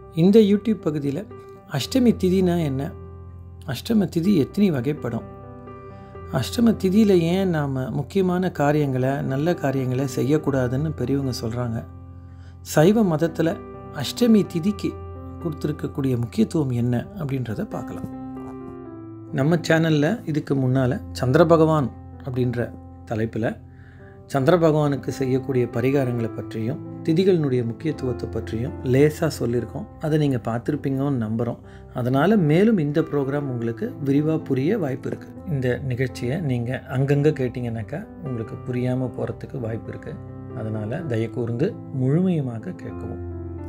இந்த யூடியூப் பகுதியில் அஷ்டமி திதினா என்ன அஷ்டம திதி எத்தனை வகைப்படும் அஷ்டம திதியில் ஏன் நாம் முக்கியமான காரியங்களை நல்ல காரியங்களை செய்யக்கூடாதுன்னு பெரியவங்க சொல்கிறாங்க சைவ மதத்தில் அஷ்டமி திதிக்கு கொடுத்துருக்கக்கூடிய முக்கியத்துவம் என்ன அப்படின்றத பார்க்கலாம் நம்ம சேனலில் இதுக்கு முன்னால் சந்திர பகவான் அப்படின்ற தலைப்பில் சந்திர பகவானுக்கு செய்யக்கூடிய பரிகாரங்களை பற்றியும் திதிகளினுடைய முக்கியத்துவத்தை பற்றியும் லேசாக சொல்லியிருக்கோம் அதை நீங்கள் பார்த்துருப்பீங்கன்னு நம்புகிறோம் அதனால் மேலும் இந்த ப்ரோக்ராம் உங்களுக்கு விரிவாக புரிய வாய்ப்பு இருக்குது இந்த நிகழ்ச்சியை நீங்கள் அங்கங்கே கேட்டிங்கனாக்கா உங்களுக்கு புரியாமல் போகிறதுக்கு வாய்ப்பு இருக்குது அதனால் தயக்கூர்ந்து முழுமையுமாக கேட்கவும்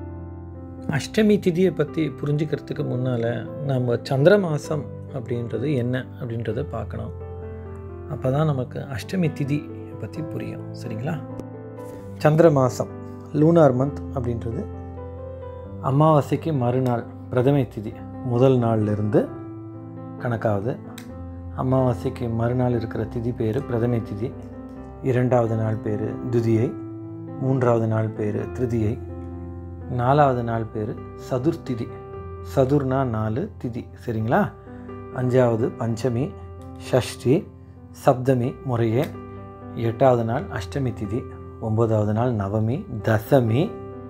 அஷ்டமி திதியை பற்றி புரிஞ்சுக்கிறதுக்கு முன்னால் நம்ம சந்திர மாதம் அப்படின்றது என்ன அப்படின்றத பார்க்கணும் அப்போ தான் நமக்கு அஷ்டமி திதி பற்றி புரியும் சரிங்களா சந்திர மாதம் லூனார் மந்த் அப்படின்றது அமாவாசைக்கு மறுநாள் பிரதமை திதி முதல் நாள்லேருந்து கணக்காகுது அமாவாசைக்கு மறுநாள் இருக்கிற திதி பேர் பிரதமை திதி இரண்டாவது நாள் பேர் துதியை மூன்றாவது நாள் பேர் திருதியை நாலாவது நாள் பேர் சதுர்த்திதி சதுர்னா நாலு திதி சரிங்களா அஞ்சாவது பஞ்சமி ஷஷ்டி சப்தமி முறையே எட்டாவது நாள் அஷ்டமி திதி ஒம்பதாவது நாள் நவமி தசமி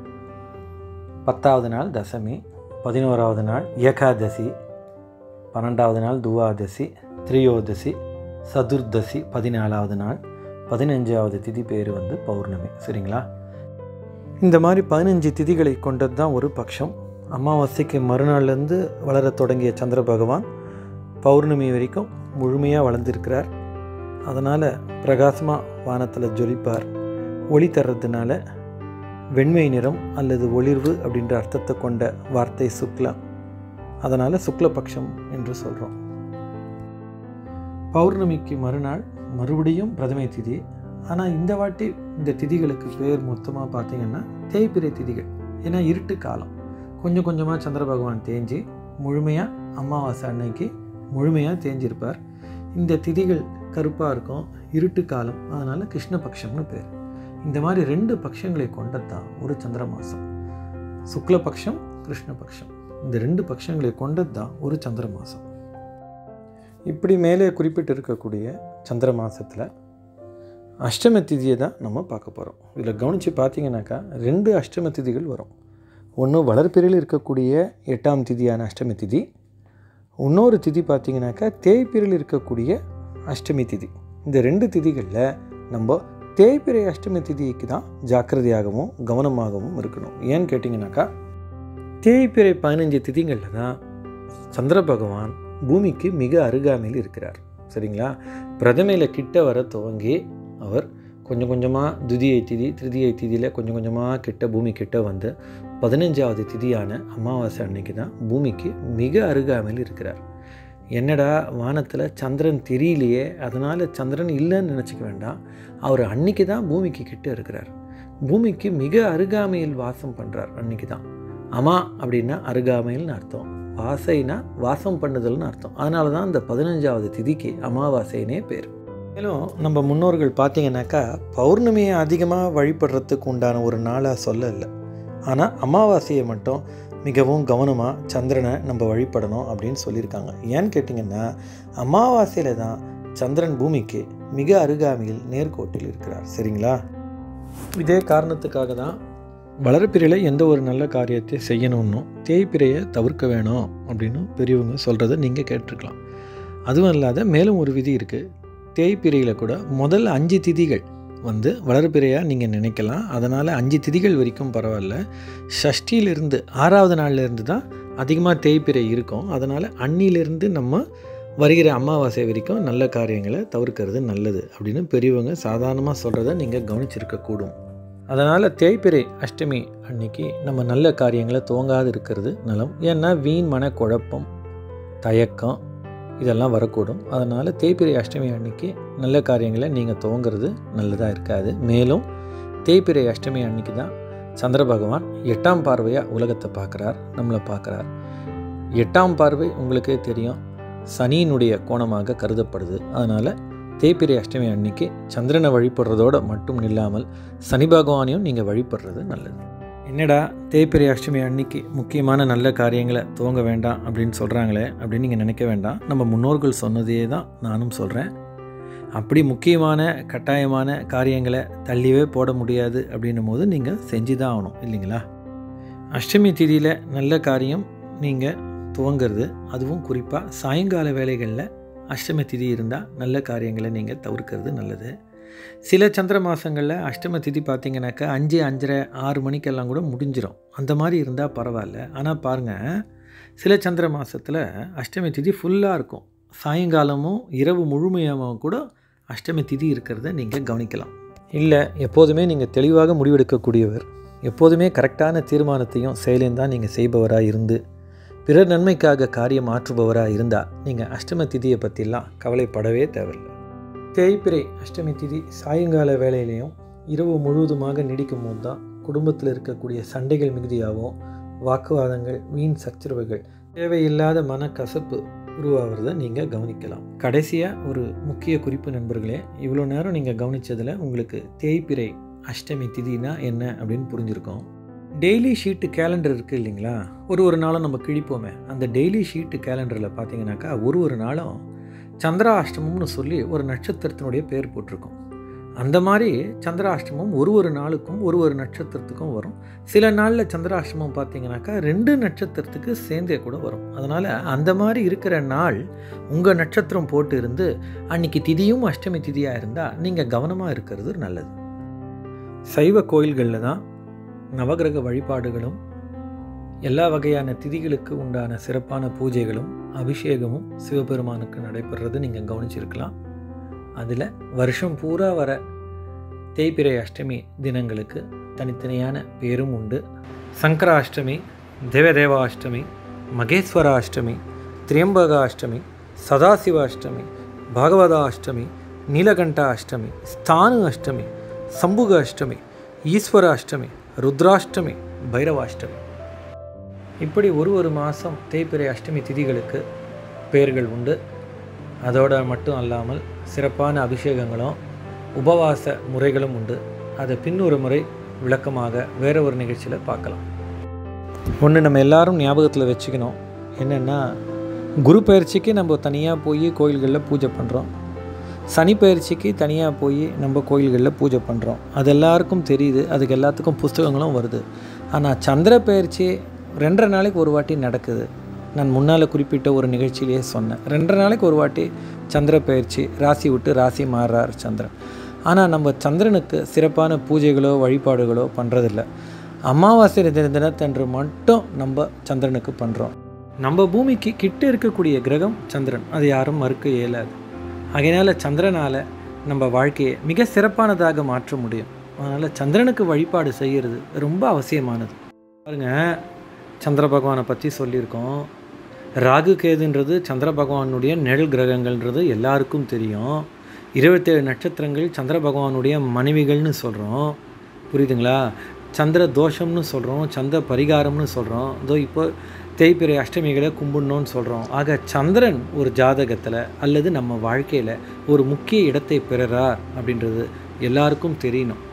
பத்தாவது நாள் தசமி பதினோராவது நாள் ஏகாதசி பன்னெண்டாவது நாள் துவாதசி திரியோதசி சதுர்தசி பதினாலாவது நாள் பதினஞ்சாவது திதி பேர் வந்து பௌர்ணமி சரிங்களா இந்த மாதிரி பதினஞ்சு திதிகளை கொண்டது தான் ஒரு பட்சம் அமாவாசைக்கு மறுநாள்லேருந்து வளர தொடங்கிய சந்திர பகவான் பௌர்ணமி வரைக்கும் முழுமையாக வளர்ந்துருக்கிறார் அதனால் பிரகாசமாக வானத்தில் ஜொலிப்பார் ஒளி தர்றதுனால வெண்மை நிறம் அல்லது ஒளிர்வு அப்படின்ற அர்த்தத்தை கொண்ட வார்த்தை சுக்லா அதனால் சுக்லபக்ஷம் என்று சொல்கிறோம் பௌர்ணமிக்கு மறுநாள் மறுபடியும் பிரதமை திதி ஆனால் இந்த வாட்டி இந்த திதிகளுக்கு பேர் மொத்தமாக பார்த்தீங்கன்னா தேய்பிரை திதிகள் ஏன்னா இருட்டு காலம் கொஞ்சம் கொஞ்சமாக சந்திர பகவான் தேஞ்சி முழுமையாக அமாவாசை அன்னைக்கு முழுமையாக தேஞ்சிருப்பார் இந்த திதிகள் கருப்பாக இருக்கும் இருட்டு காலம் அதனால் கிருஷ்ணபக்ஷம்னு பேர் இந்த மாதிரி ரெண்டு பட்சங்களை கொண்டதான் ஒரு சந்திர மாதம் சுக்லபக்ஷம் கிருஷ்ணபக்ஷம் இந்த ரெண்டு பட்சங்களை கொண்டது தான் ஒரு சந்திர மாதம் இப்படி மேலே குறிப்பிட்டு இருக்கக்கூடிய சந்திர மாதத்தில் அஷ்டம திதியை தான் நம்ம பார்க்க போகிறோம் இதில் கவனித்து பார்த்தீங்கன்னாக்கா ரெண்டு அஷ்டம திதிகள் வரும் ஒன்று வளர்ப்பிறையில் இருக்கக்கூடிய எட்டாம் திதியான அஷ்டமி திதி இன்னொரு திதி பார்த்தீங்கன்னாக்கா தேய்பிறையில் இருக்கக்கூடிய அஷ்டமி திதி இந்த ரெண்டு திதிகளில் நம்ம தேய்பிறை அஷ்டமி திதிக்கு தான் ஜாக்கிரதையாகவும் கவனமாகவும் இருக்கணும் ஏன்னு கேட்டிங்கனாக்கா தேய்பிறை பதினஞ்சு திதிகளில் தான் சந்திர பகவான் பூமிக்கு மிக அருகாமையில் இருக்கிறார் சரிங்களா பிரதமையில் கிட்ட வர துவங்கி அவர் கொஞ்சம் கொஞ்சமாக துதியை திதி திருதியை திதியில் கொஞ்சம் கொஞ்சமாக கிட்ட பூமி கிட்ட வந்து பதினஞ்சாவது திதியான அமாவாசை அன்னைக்கு தான் பூமிக்கு மிக அருகாமையில் இருக்கிறார் என்னடா வானத்தில் சந்திரன் தெரியலையே அதனால் சந்திரன் இல்லைன்னு நினச்சிக்க வேண்டாம் அவர் அன்னைக்கு தான் பூமிக்கு கிட்ட இருக்கிறார் பூமிக்கு மிக அருகாமையில் வாசம் பண்ணுறார் அன்னைக்கு தான் அமா அப்படின்னா அருகாமையில்னு அர்த்தம் வாசைனா வாசம் பண்ணுதல்னு அர்த்தம் அதனால தான் இந்த பதினஞ்சாவது திதிக்கு அமாவாசைனே பேர் மேலும் நம்ம முன்னோர்கள் பார்த்தீங்கன்னாக்கா பௌர்ணமியை அதிகமாக வழிபடுறதுக்கு உண்டான ஒரு நாளாக சொல்ல இல்லை ஆனால் அமாவாசையை மட்டும் மிகவும் கவனமாக சந்திரனை நம்ம வழிபடணும் அப்படின்னு சொல்லியிருக்காங்க ஏன்னு கேட்டிங்கன்னா அமாவாசையில் தான் சந்திரன் பூமிக்கு மிக அருகாமையில் நேர்கோட்டில் இருக்கிறார் சரிங்களா இதே காரணத்துக்காக தான் வளர்ப்பிறையில் எந்த ஒரு நல்ல காரியத்தை செய்யணும்னும் தேய்பிறையை தவிர்க்க வேணும் அப்படின்னு பெரியவங்க சொல்கிறத நீங்கள் கேட்டிருக்கலாம் அதுவும் இல்லாத மேலும் ஒரு விதி இருக்குது தேய்பிறையில் கூட முதல் அஞ்சு திதிகள் வந்து வளர்பிறையாக நீங்கள் நினைக்கலாம் அதனால் அஞ்சு திதிகள் வரைக்கும் பரவாயில்ல ஷஷ்டியிலிருந்து ஆறாவது நாள்லேருந்து தான் அதிகமாக தேய்பிறை இருக்கும் அதனால் அன்னியிலிருந்து நம்ம வருகிற அமாவாசை வரைக்கும் நல்ல காரியங்களை தவிர்க்கிறது நல்லது அப்படின்னு பெரியவங்க சாதாரணமாக சொல்கிறத நீங்கள் கவனிச்சிருக்கக்கூடும் அதனால் தேய்பிறை அஷ்டமி அன்னைக்கு நம்ம நல்ல காரியங்களை துவங்காது இருக்கிறது நலம் ஏன்னா வீண் மன குழப்பம் தயக்கம் இதெல்லாம் வரக்கூடும் அதனால் தேய்பிறை அஷ்டமி அன்னைக்கு நல்ல காரியங்களை நீங்கள் துவங்கிறது நல்லதாக இருக்காது மேலும் தேய்பிறை அஷ்டமி அன்னைக்கு தான் சந்திர பகவான் எட்டாம் பார்வையாக உலகத்தை பார்க்குறார் நம்மளை பார்க்குறார் எட்டாம் பார்வை உங்களுக்கே தெரியும் சனியினுடைய கோணமாக கருதப்படுது அதனால் தேய்பிறை அஷ்டமி அன்னைக்கு சந்திரனை வழிபடுறதோடு மட்டும் இல்லாமல் சனி பகவானையும் நீங்கள் வழிபடுறது நல்லது என்னடா தேய்பிரை அஷ்டமி அன்னைக்கு முக்கியமான நல்ல காரியங்களை துவங்க வேண்டாம் அப்படின்னு சொல்கிறாங்களே அப்படின்னு நீங்கள் நினைக்க வேண்டாம் நம்ம முன்னோர்கள் சொன்னதையே தான் நானும் சொல்கிறேன் அப்படி முக்கியமான கட்டாயமான காரியங்களை தள்ளிவே போட முடியாது அப்படின்னும் போது நீங்கள் செஞ்சு தான் ஆகணும் இல்லைங்களா அஷ்டமி திதியில் நல்ல காரியம் நீங்கள் துவங்கிறது அதுவும் குறிப்பாக சாயங்கால வேலைகளில் அஷ்டமி திதி இருந்தால் நல்ல காரியங்களை நீங்கள் தவிர்க்கிறது நல்லது சில சந்திர மாதங்களில் அஷ்டம திதி பார்த்தீங்கன்னாக்கா அஞ்சு அஞ்சரை ஆறு மணிக்கெல்லாம் கூட முடிஞ்சிடும் அந்த மாதிரி இருந்தால் பரவாயில்ல ஆனால் பாருங்கள் சில சந்திர மாதத்தில் அஷ்டமி திதி ஃபுல்லாக இருக்கும் சாயங்காலமும் இரவு முழுமையாகவும் கூட அஷ்டமி திதி இருக்கிறத நீங்கள் கவனிக்கலாம் இல்லை எப்போதுமே நீங்கள் தெளிவாக முடிவெடுக்கக்கூடியவர் எப்போதுமே கரெக்டான தீர்மானத்தையும் செயலையும் தான் நீங்கள் செய்பவராக இருந்து பிறர் நன்மைக்காக காரியம் ஆற்றுபவராக இருந்தால் நீங்கள் அஷ்டம திதியை பற்றிலாம் கவலைப்படவே தேவையில்லை தேய்பிரை அஷ்டமி திதி சாயங்கால வேலையிலையும் இரவு முழுவதுமாக நீடிக்கும் போது தான் குடும்பத்தில் இருக்கக்கூடிய சண்டைகள் மிகுதியாகவும் வாக்குவாதங்கள் வீண் சச்சரவுகள் தேவையில்லாத மனக்கசப்பு உருவாகிறத நீங்கள் கவனிக்கலாம் கடைசியாக ஒரு முக்கிய குறிப்பு நண்பர்களே இவ்வளோ நேரம் நீங்கள் கவனித்ததில் உங்களுக்கு தேய்பிரை அஷ்டமி திதினா என்ன அப்படின்னு புரிஞ்சிருக்கோம் டெய்லி ஷீட்டு கேலண்டர் இருக்குது இல்லைங்களா ஒரு ஒரு நாளும் நம்ம கிழிப்போமே அந்த டெய்லி ஷீட்டு கேலண்டரில் பார்த்தீங்கன்னாக்கா ஒரு ஒரு நாளும் சந்திராஷ்டமம்னு சொல்லி ஒரு நட்சத்திரத்தினுடைய பேர் போட்டிருக்கோம் அந்த மாதிரி சந்திராஷ்டமம் ஒரு ஒரு நாளுக்கும் ஒரு ஒரு நட்சத்திரத்துக்கும் வரும் சில நாளில் சந்திராஷ்டமம் பார்த்தீங்கன்னாக்கா ரெண்டு நட்சத்திரத்துக்கு சேர்ந்தே கூட வரும் அதனால் அந்த மாதிரி இருக்கிற நாள் உங்கள் நட்சத்திரம் போட்டு இருந்து அன்னைக்கு திதியும் அஷ்டமி திதியாக இருந்தால் நீங்கள் கவனமாக இருக்கிறது நல்லது சைவ கோயில்களில் தான் நவகிரக வழிபாடுகளும் எல்லா வகையான திதிகளுக்கு உண்டான சிறப்பான பூஜைகளும் அபிஷேகமும் சிவபெருமானுக்கு நடைபெறுறது நீங்கள் கவனிச்சிருக்கலாம் அதில் வருஷம் பூரா வர தேய்பிரை அஷ்டமி தினங்களுக்கு தனித்தனியான பேரும் உண்டு சங்கர அஷ்டமி தேவதேவ அஷ்டமி மகேஸ்வர அஷ்டமி திரியம்பக அஷ்டமி சதாசிவ அஷ்டமி பாகவதா அஷ்டமி நீலகண்ட அஷ்டமி ஸ்தானு அஷ்டமி சம்புக அஷ்டமி ஈஸ்வர அஷ்டமி ருத்ராஷ்டமி பைரவாஷ்டமி இப்படி ஒரு ஒரு மாதம் தேய்பிரை அஷ்டமி திதிகளுக்கு பெயர்கள் உண்டு அதோட மட்டும் அல்லாமல் சிறப்பான அபிஷேகங்களும் உபவாச முறைகளும் உண்டு அதை பின்னொரு முறை விளக்கமாக வேற ஒரு நிகழ்ச்சியில் பார்க்கலாம் ஒன்று நம்ம எல்லாரும் ஞாபகத்தில் வச்சுக்கணும் என்னென்னா குரு பயிற்சிக்கு நம்ம தனியாக போய் கோயில்களில் பூஜை பண்ணுறோம் சனி பயிற்சிக்கு தனியாக போய் நம்ம கோயில்களில் பூஜை பண்ணுறோம் அது எல்லாருக்கும் தெரியுது அதுக்கு எல்லாத்துக்கும் புஸ்தகங்களும் வருது ஆனால் சந்திர பயிற்சி ரெண்டரை நாளைக்கு ஒரு வாட்டி நடக்குது நான் முன்னால் குறிப்பிட்ட ஒரு நிகழ்ச்சியிலேயே சொன்னேன் ரெண்டரை நாளைக்கு ஒரு வாட்டி சந்திர பயிற்சி ராசி விட்டு ராசி மாறுறார் சந்திரன் ஆனால் நம்ம சந்திரனுக்கு சிறப்பான பூஜைகளோ வழிபாடுகளோ பண்ணுறதில்ல அமாவாசை தின தினத்தன்று மட்டும் நம்ம சந்திரனுக்கு பண்ணுறோம் நம்ம பூமிக்கு கிட்ட இருக்கக்கூடிய கிரகம் சந்திரன் அது யாரும் மறுக்க இயலாது அதனால் சந்திரனால் நம்ம வாழ்க்கையை மிக சிறப்பானதாக மாற்ற முடியும் அதனால் சந்திரனுக்கு வழிபாடு செய்கிறது ரொம்ப அவசியமானது பாருங்க சந்திர பகவானை பற்றி சொல்லியிருக்கோம் ராகு கேதுன்றது சந்திர பகவானுடைய நிழல் கிரகங்கள்ன்றது எல்லாருக்கும் தெரியும் இருபத்தேழு நட்சத்திரங்கள் சந்திர பகவானுடைய மனைவிகள்னு சொல்கிறோம் புரியுதுங்களா சந்திர தோஷம்னு சொல்கிறோம் சந்திர பரிகாரம்னு சொல்கிறோம் இதோ இப்போ தேய்பிறை அஷ்டமிகளை கும்பிடணும்னு சொல்கிறோம் ஆக சந்திரன் ஒரு ஜாதகத்தில் அல்லது நம்ம வாழ்க்கையில் ஒரு முக்கிய இடத்தை பெறுறார் அப்படின்றது எல்லாருக்கும் தெரியணும்